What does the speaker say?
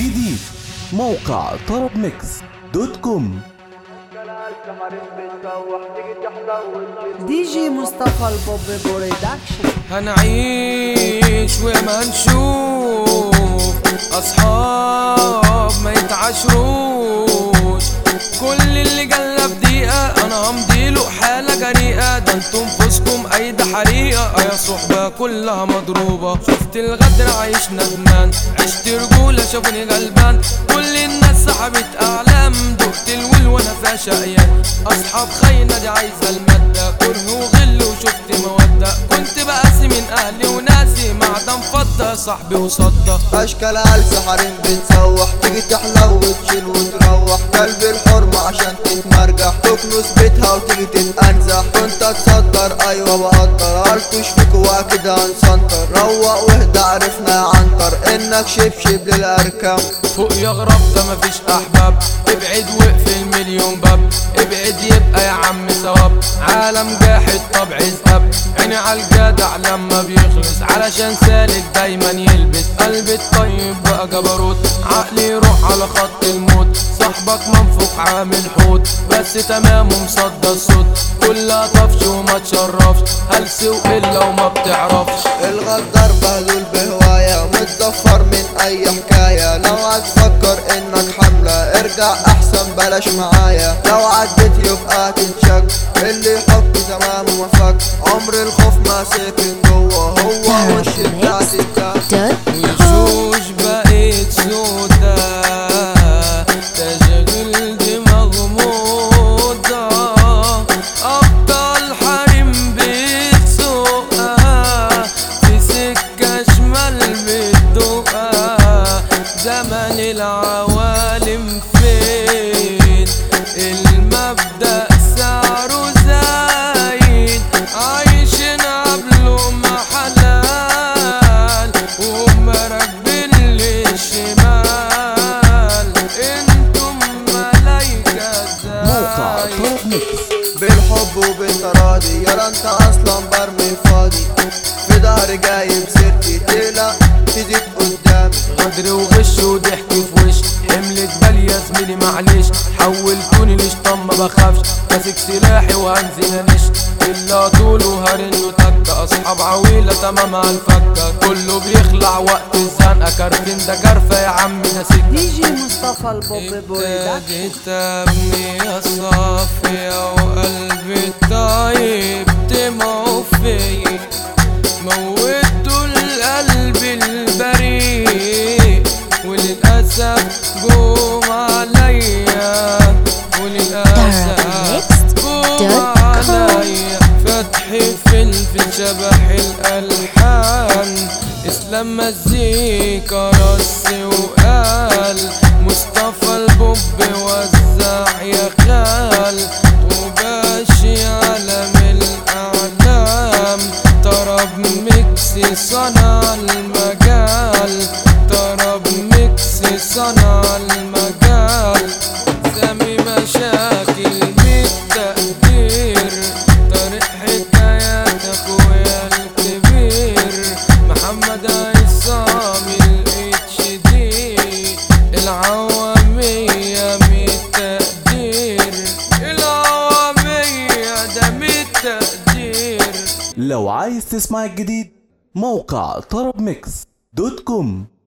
جديد موقع طرب ميكس دوت كوم دي جي مصطفى البوب برودكشن هنعيش وما نشوف اصحاب ما يتعاشروش كل اللي جلب دقيقة انا همضيله حالة جريئة ده انتم فوزكم اي ده حريقة يا صحبة كلها مضروبة شفت الغدر عايش ندمان عشت رجولة شافوني غلبان كل الناس سحبت اعلام دقت الول وانا فيها شقيان اصحاب خاينة دي عايزة المادة كره وغل وشفت مودة كنت بقاسي من اهلي وناسي معدن فضة صاحبي وصدى اشكال عالسة حريم بتسوح تيجي تحلو وتشيل وتروح قلب الحرمة عشان تتمرجح تكنس بيتها وتيجي تتأنزح كنت تصدر ايوه بقدر عرفوش فيك واكد هنسنطر روق واهدى عرفنا يا عنتر انك شبشب للاركام فوق يا غراب ده مفيش احباب ابعد واقفل مليون باب ابعد يبقى يا عم ثواب عالم جاحد طبع ذهب عيني عالجدع لما بيخلص علشان سالك دايما يلبس قلبي الطيب بقى جبروت عقلي يروح على خط الموت صاحبك منفوخ عامل حوت بس تمام ومصدى الصوت كلها طفش وما تشرفش هلس وقله وما بتعرفش الغدار بهلول بهواية متظفر من اي حكاية لو هتفكر انك حملة ارجع احسن بلاش معايا لو عديت يبقى تنشك اللي يحط تمام ومفك عمر الخوف ما ساكن جوه هو وش بتاعت الكهف وشوش بقيت سودا تشغل دماغ موضة أبطال حريم بتسوقها في سكة شمال بتدوقها زمن العوالم فين المبدأ سعره زايد عايشين قبله ما حلال وهم راكبين للشمال انتم ملايكة موقع زايد طرب ميكس بالحب وبالتراضي يا انت اصلا برمي فاضي في ظهري جايب سيرتي تقلق تزيد قدامي غدر وغش وضحك في وش حمل جبال يا زميلي معلش حولتوني لشطان ما بخافش ماسك سلاحي وهنزل انش الا طول وهرن وتك اصحاب عويلة تمام على الفكة كله بيخلع وقت الزنقة كارفين ده جرفة يا عم ده سكة دي جي مصطفى البوب برودكشن ابتديت ابني يا صافية وقلبي الطيب دمعوا فيا موتوا القلب البريء وللأسف جوم عليا وللأسف جوم عليا فتحي فلفل شبح الألحان اسلام مزيكا رص وقال مصطفى البوب وزع يا خال وباشي عالم الأعلام طرب ميكس صنع المجال طرب ميكس صنع المجال سامي مشاكل بالتقدير طريق حكايات اخويا الكبير محمد عصام الاتش دي العوامية ميت تقدير العوامية ده ميت تقدير لو عايز تسمع الجديد موقع طرب ميكس دوت كوم